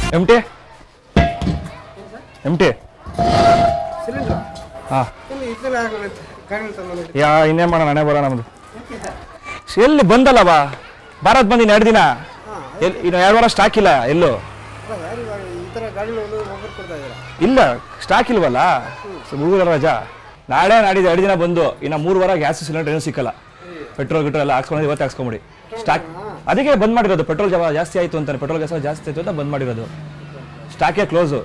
M T M T cylinder ಹಾಂ ಇಲ್ಲಿ ಇದ್ದೆಲ್ಲ ಆಗೋಗುತ್ತೆ ಗಾಡಿ ತಂದು ಯಾ ಇನ್ನೇನು ಮಾಡೋಣ ಹಣೆ ಬರೋಣ ನಮ್ಮದು ಎಲ್ಲಿ ಬಂದಲ್ಲವಾ ಭಾರತ್ ಬಂದಿನ ಎರಡು ದಿನ ಎಲ್ಲಿ ಇನ್ನು ಎರಡು ವಾರ ಸ್ಟಾಕ್ ಇಲ್ಲ ಎಲ್ಲೂ ಯಾರು ಇವಾಗ ಈ ಥರ ಗಾಡಿ ಒಂದು ಒಬ್ಬರು ಕೊಡ್ತಾ ಇದ್ದೀರಾ ಇಲ್ಲ ಸ್ಟಾಕ್ ಇಲ್ವಲ್ಲ ಹುಡುಗರ ರಜಾ ನಾಳೆ ನಾಡಿದ್ದು ಎರಡು ದಿನ ಬಂದು ಇನ್ನು ಮೂರು ವಾರ ಗ್ಯಾಸ್ ಸಿಲಿಂಡರ್ ಏನೂ ಸಿಕ್ಕಲ್ಲ ಪೆಟ್ರೋಲ್ ಗಿಟ್ರೋಲ್ ಎಲ್ಲ ಹಾಕ್ಸ್ಕೊಂಡು ಇವತ್ತು ಹಾಕ್ಸ್ಕೊಂಬಿಡಿ ಸ್ಟಾಕ್ ಅದಕ್ಕೆ ಬಂದ್ ಮಾಡಿರೋದು ಪೆಟ್ರೋಲ್ ಜವ ಜಾಸ್ತಿ ಆಯಿತು ಅಂತಾನೆ ಪೆಟ್ರೋಲ್ ಗ್ಯಾಸ್ ಜಾಸ್ತಿ ಆಯಿತು ಅಂತ ಬಂದ್ ಮಾಡಿರೋದು ಸ್ಟಾಕೇ ಕ್ಲೋಸು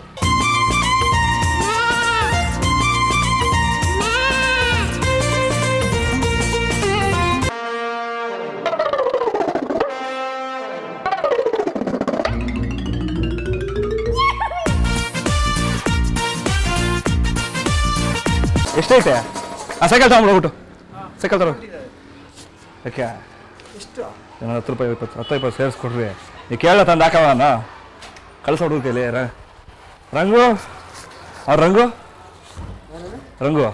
ಎಷ್ಟೈತೆ ಆ ಸೈಕಲ್ ತಗೊಂಡ್ಬಿಡ್ಬಿಟ್ಟು ಸೈಕಲ್ ತರೋ ಯಾಕೆ ಎಷ್ಟು ಏನೋ ಹತ್ತು ರೂಪಾಯಿ ಇಪ್ಪತ್ತು ಹತ್ತು ಇಪ್ಪತ್ತು ಸೇರಿಸ್ಕೊಡ್ರಿ ನೀವು ಕೇಳ ತಂದು ಹಾಕವನ ಕಳ್ಸ ಹುಡುಗ ಕೈಲಿ ರ- ರಂಗು ಅವ್ರ ರಂಗು ರಂಗು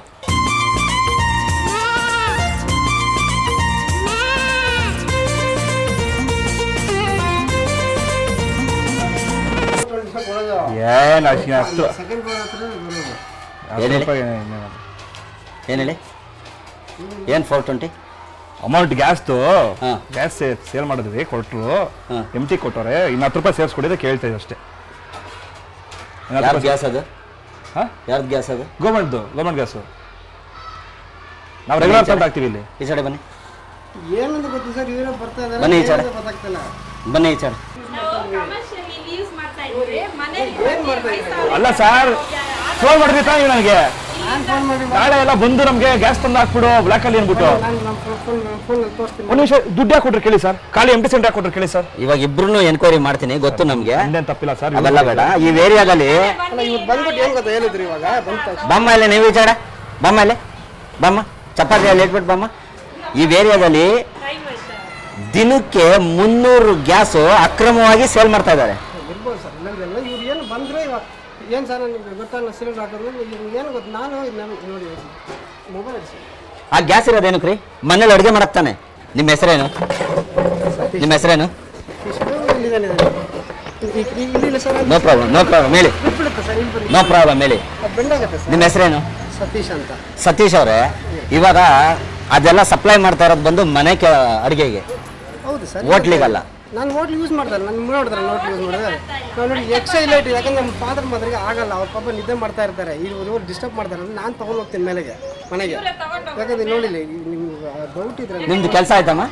ಕೊಡೋದು ಏನು ಅಷ್ಟು ಹತ್ತು ಸೆಕೆಂಡ್ ಫ್ಲೋರ್ ಹತ್ರ ಬರೋದು ಹತ್ತು ಏನ್ ಹೇಳಿ? ರೂಪಾಯಿ ಇನ್ನೇನು. ಏನು ಹೇಳಿ ಏನು ಫೋರ್ ಟ್ವೆಂಟಿ ಅಮೌಂಟ್ ಗ್ಯಾಸ್ದು ಹಾ. ಗ್ಯಾಸ್ ಸೇಲ್ ಮಾಡಿದ್ವಿ ಕೊಟ್ಟರು ಹಾ. ಎಮ್ ಟಿ ಕೊಟ್ಟವ್ರೆ ಇನ್ನು ಹತ್ತು ರೂಪಾಯಿ ಸೇರಿಸ್ಕೊಡಿದ್ರೆ ಕೇಳ್ತಾ ಇದ್ದೀವಿ ಅಷ್ಟೇ ಇನ್ನು ಹತ್ತು ಯಾರ್ದು ರೂಪಾಯಿ- ಗ್ಯಾಸ್ ಅದು ಹಾ ಯಾರ್ದು ಗ್ಯಾಸ್ ಅದು ಗೌರ್ಮೆಂಟ್ದು ಗೌರ್ಮೆಂಟ್ ಗ್ಯಾಸು ನಾವು ರೆಗ್ಯುಲರ್ ತಂದು ಹಾಕ್ತೀವಿ ಇಲ್ಲಿ ಈ ಸೈಡ್ ಬನ್ನಿ ಏನಂತ ಗೊತ್ತು ಸರ್ ಇವರೇ ಬರ್ತಾ ಇದ್ದಾರೆ ಬನ್ನಿ ಈ ಕಡೆ. ಏನಂತ ಗೊತ್ತಾಗ್ತಿಲ್ಲ ಬನ್ನಿ ಈ ಸೈಡ್ ನಾವು ಕಮರ್ಷಿಯಲಿ ಯೂಸ್ ಮಾಡ್ತಾ ಇದ್ದೀವಿ ಮನೇಲಿ ಏನ್ ಮಾಡ್ತಾ ಇದ್ದೀರಾ? ಅಲ್ಲ ಸರ್ ಫೋನ್ ಮಾಡಿದ್ರಿ ತಾನೇ ನನಗೆ ನಾನು ಫೋನ್ ಮಾಡಿ ನಾಳೆ ಎಲ್ಲ ಬಂದು ನಮಗೆ ಗ್ಯಾಸ್ ತಂದು ಹಾಕ್ಬಿಡು ಬ್ಲಾಕ್ ಅಲ್ಲಿ ಅಂದ್ಬಿಟ್ಟು ನಾನು ನಮ್ಮ ಫೋನ್ ಫೋನಲ್ಲಿ ತೋರಿಸ್ತೀನಿ ಒಂದು ನಿಮಿಷ ದುಡ್ಡು ಯಾಕೆ ಕೊಟ್ರಿ ಕೇಳಿ ಸರ್ ಖಾಲಿ ಎಂಟಿ ಸೆಂಟ್ ಕೊಟ್ರಿ ಕೇಳಿ ಸರ್ ಇವಾಗ ಇಬ್ರು ಎನ್ಕ್ವೈರಿ ಮಾಡ್ತೀನಿ ಗೊತ್ತು ನಮಗೆ ಹಿಂದೇನು ತಪ್ಪಿಲ್ಲ ಸರ್ ಅವೆಲ್ಲ ಬೇಡ ಈ ಏರಿಯಾದಲ್ಲಿ ಅಲ್ಲ ಇವ್ರು ಬಂದ್ಬಿಟ್ಟು ಏನು ಗೊತ್ತಾ ಹೇಳಿದ್ರು ಇವಾಗ ಬಂದ ತಕ್ಷಣ ಬಮ್ಮ ಇಲ್ಲಿ ನೀವು ಈಚಾಡ ಬಮ್ಮ ಇಲ್ಲಿ ಬಮ್ಮ ಚಪಾತಿ ಅಲ್ಲಿ ಇಟ್ಬಿಟ್ಟು ಬಮ್ಮ ಈ ಏರಿಯಾದಲ್ಲಿ ದಿನಕ್ಕೆ ಮುನ್ನೂರು ಗ್ಯಾಸು ಅಕ್ರಮವಾಗಿ ಸೇಲ್ ಮಾಡ್ತಾ ಇದ್ದಾರೆ ಇರ್ಬೋದು ಸರ್ ಇಲ್ಲಂದ್ರೆಲ್ಲ ಇವ್ರು ಏನು ಬಂದರೆ ಇವಾಗ ಏನು ಸರ್ ನನಗೆ ಗೊತ್ತಾಗಲ್ಲ ಸಿಲಿಂಡರ್ ಹಾಕಿದ್ರೆ ಇವ್ರಿಗೆ ಏನು ಗೊತ್ತು ನಾನು ಇದು ನಾನು ನೋಡಿ ಮೊಬೈಲ್ ಸರ್ ಆ ಗ್ಯಾಸ್ ಇರೋದೇನಕ್ಕೆ ರೀ ಮನೇಲಿ ಅಡುಗೆ ಮಾಡಕ್ತಾನೆ ನಿಮ್ಮ ಹೆಸರೇನು ನಿಮ್ಮ ಹೆಸರೇನು ಇಷ್ಟು ಇಲ್ಲಿದ್ದಾನೆ ಇಲ್ಲಿಲ್ಲ sir no problem no problem ಹೇಳಿ ಬಿಟ್ಬಿಡುತ್ತೆ ಸರ್ ಇಲ್ಲಿ ಬನ್ನಿ ನೋ ಪ್ರಾಬ್ಲಮ್ ಹೇಳಿ ಅದು ಬೆಂಡಾಗತ್ತೆ ಸರ್ ನಿಮ್ಮ ಹೆಸರೇನು ಸತೀಶ್ ಅಂತ ಸತೀಶ್ ಅವರೇ ಇವಾಗ ಅದೆಲ್ಲ ಸಪ್ಲೈ ಮಾಡ್ತಾ ಇರೋದು ಬಂದು ಮನೆ ಕೆ ಅಡುಗೆಗೆ ಹೌದು ಸರ್ ಹೋಟ್ಲಿಗಲ್ಲ ನಾನು ಹೋಟ್ಲ್ ಯೂಸ್ ಮಾಡ್ತಾರೆ ನಾನು ನೋಡಿದ್ರೆ ಹೋಟ್ಲ್ ಯೂಸ್ ಮಾಡಿದ್ರೆ ನಾನು ನೋಡಿ ಎಕ್ಸ್ಟ್ರಾ ಲೈಟ್ ಯಾಕಂದ್ರೆ ನಮ್ಮ ಫಾದರ್ ಮಾದ್ರಿಗೆ ಆಗಲ್ಲ ಅವ್ರ ಪಾಪ ನಿದ್ದೆ ಮಾಡ್ತಾ ಇರ್ತಾರೆ ಇವರು ಡಿಸ್ಟರ್ಬ್ ಮಾಡ್ತಾರೆ ಅಂದ್ರೆ ನಾನು ತೊಗೊಂಡು ಹೋಗ್ತೀನಿ ಮೇಲೆಗೆ ಮನೆಗೆ ಯಾಕಂದ್ರೆ ನೋಡಿಲ್ಲ ನಿಮ್ಗೆ ಡೌಟ್ ಇದ್ರೆ ನಿಮ್ದು ಕೆಲಸ ಆಯ್ತಮ್ಮ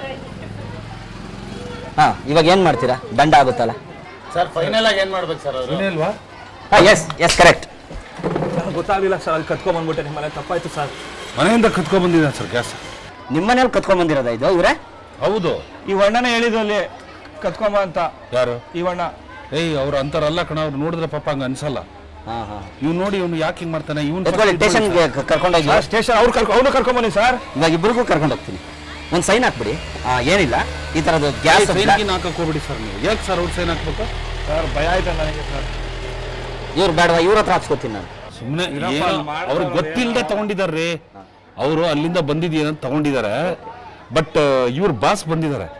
ಹಾ ಇವಾಗ ಏನು ಮಾಡ್ತೀರಾ ದಂಡ ಆಗುತ್ತಲ್ಲ ಸರ್ ಫೈನಲ್ ಆಗಿ ಏನ್ ಮಾಡ್ಬೇಕು ಸರ್ ಅವರು ಇಲ್ವಾ ಹಾಂ ಎಸ್ ಎಸ್ ಕರೆಕ್ಟ್ ನನಗೆ ಗೊತ್ತಾಗಲಿಲ್ಲ ಸರ್ ಅಲ್ಲಿ ಕತ್ಕೊಂಡ್ ಬಂದ್ಬಿಟ್ಟೆ ನಿಮ್ಮ ಮನೆ ತಪ್ಪಾಯ್ತು ಸರ್ ಮನೆಯಿಂದ ಕತ್ಕೊಂಡ್ ಬಂದಿದ್ದಾನೆ ಸರ್ ಗ್ಯಾಸ್ ನಿಮ್ಮ ಮನೇಲಿ ಕತ್ಕೊಂಡ್ ಬಂದಿರೋದ ಇದು ಇವ್ರೆ ಹೌದು ಈ ವಣ್ಣನೇ ಹೇಳಿದ್ರಲ್ಲಿ ಕತ್ಕೊಂಬ ಅಂತ ಯಾರು ಈ ವಣ್ಣ ಏಯ್ ಅವ್ರು ಅಂತಾರಲ್ಲ ಕಣ ಅವ್ರು ನೋಡಿದ್ರೆ ಪಾಪ ಹಂಗ ಅನ್ಸಲ್ಲ ಹಾಂ ಹಾಂ ಇವ್ ನೋಡಿ ಇವ್ನು ಯಾಕೆ ಹಿಂಗ್ ಮಾಡ್ತಾನೆ ಇವ್ನು ಎತ್ಕೊಳ್ಳಿ ಸ್ಟೇಷನ್ಗೆ ಕರ್ಕೊಂಡೋಗಿ ಸರ್ ಸ್ಟೇಷನ್ ಅವ್ರು ಕರ್ಕೊ ಅವ್ನು ಕರ್ಕೊಂಬನ್ನಿ ಸರ್ ಇವಾಗ ಇಬ್ರಿಗೂ ಕರ್ಕೊಂಡು ಹೋಗ್ತೀನಿ ಒಂದು ಸೈನ್ ಹಾಕ್ಬಿಡಿ ಆ, ಏನಿಲ್ಲ ಈ ಥರದ್ದು ಗ್ಯಾಸ್ ಸೈನ್ ಹಾಕಕ್ ಹೋಗ್ಬಿಡಿ ಸರ್ ನೀವು ಯಾಕೆ ಸರ್ ಅವ್ರು ಸೈನ್ ಹಾಕ್ಬೇಕು ಸರ್ ಭಯ ಆಯ್ತು ನನಗೆ ಸರ್ ಇವ್ರು ಬೇಡವಾ ಇವ್ರ ಹತ್ರ ಹಾಕ್ಸ್ಕೊತೀನಿ ನಾನು ಸುಮ್ಮನೆ ಇರಪ್ಪ, ಅಲ್ಲಿ ಮಾಡ್ತಾರೆ ಅವ್ರಿಗೆ ಗೊತ್ತಿಲ್ಲದೆ ತಗೊಂಡಿದಾರ್ರಿ ಅವರು ಅಲ್ಲಿಂದ ಬಂದಿದ್ದೀನಂತ ತಗೊಂಡಿದ್ದಾರೆ ಬಟ್ ಇವ್ರ ಬಾಸ್ ಬಂದಿದ್ದಾರೆ